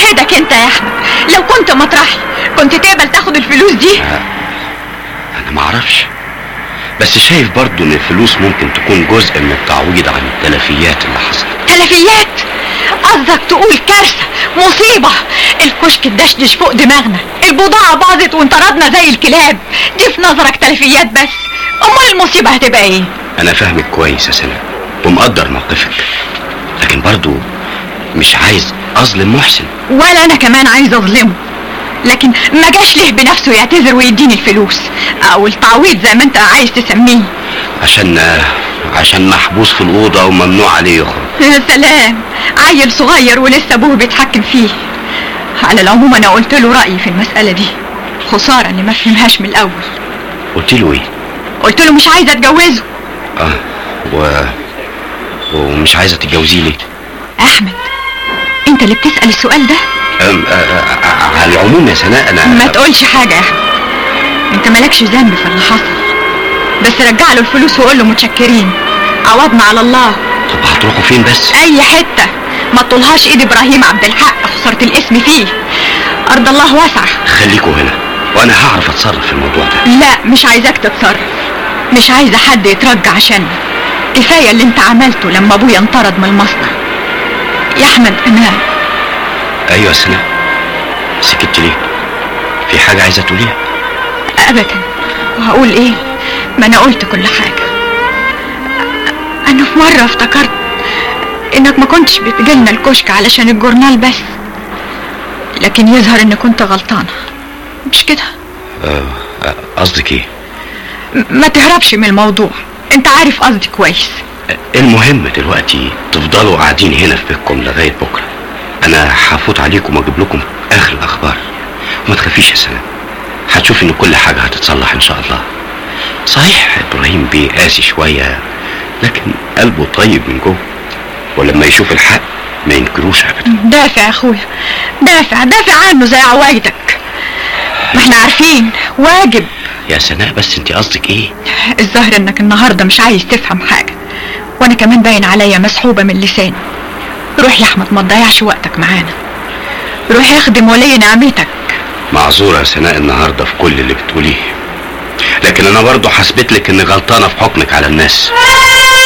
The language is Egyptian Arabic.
بهدك انت يا احمد لو كنت مطرحي كنت تقبل تاخد الفلوس دي انا ما اعرفش بس شايف برضو ان الفلوس ممكن تكون جزء من التعويض عن التلفيات اللي حصلت تلفيات قصدك تقول كارثة مصيبة الكشك اتدشدش فوق دماغنا البضاعة باظت وانطردنا زي الكلاب دي في نظرك تلفيات بس امال المصيبة هتبقى ايه انا فاهمك كويس يا سناء ومقدر موقفك لكن برضو مش عايز اظلم محسن ولا انا كمان عايز اظلمه لكن ما جاش ليه بنفسه يعتذر ويديني الفلوس او التعويض زي ما انت عايز تسميه عشان عشان محبوس في الاوضه وممنوع عليه يخرج يا سلام عيل صغير ولسه ابوه بيتحكم فيه على العموم انا قلت له رايي في المساله دي خساره اني ما فهمهاش من الاول قلت له ايه قلت له مش عايزه اتجوزه اه و... ومش عايزه تتجوزيه ليه احمد انت اللي بتسال السؤال ده أم... آه، آه، آه، على العموم يا سناء انا ما تقولش حاجه يا احمد انت مالكش ذنب في اللي حصل بس رجع له الفلوس وقول له متشكرين عوضنا على الله طب هتروحوا فين بس اي حته ما تطولهاش ايد ابراهيم عبد الحق خساره الاسم فيه ارض الله واسعه خليكوا هنا وانا هعرف اتصرف في الموضوع ده لا مش عايزاك تتصرف مش عايزه حد يترجى عشاني كفايه اللي انت عملته لما ابويا انطرد من المصنع يا احمد انا ايوه يا سناء سكت ليه في حاجه عايزه تقوليها ابدا وهقول ايه ما انا قلت كل حاجه انا في مره افتكرت انك ما كنتش بتجيلنا الكشك علشان الجورنال بس لكن يظهر اني كنت غلطانه مش كده آه، آه، قصدك ايه م- ما تهربش من الموضوع انت عارف قصدي كويس المهم دلوقتي تفضلوا قاعدين هنا في بيتكم لغايه بكره انا هفوت عليكم واجيب لكم اخر الاخبار وما تخافيش يا سناء هتشوف ان كل حاجه هتتصلح ان شاء الله صحيح ابراهيم بيه قاسي شويه لكن قلبه طيب من جوه ولما يشوف الحق ما ينكروش ابدا دافع يا اخويا دافع دافع عنه زي عوايدك ما احنا عارفين واجب يا سناء بس انت قصدك ايه الظاهر انك النهارده مش عايز تفهم حاجه وانا كمان باين عليا مسحوبه من لساني روح يا احمد ما تضيعش وقتك معانا روح اخدم ولي نعمتك معذوره يا سناء النهارده في كل اللي بتقوليه لكن انا برضه هثبت لك اني غلطانه في حكمك على الناس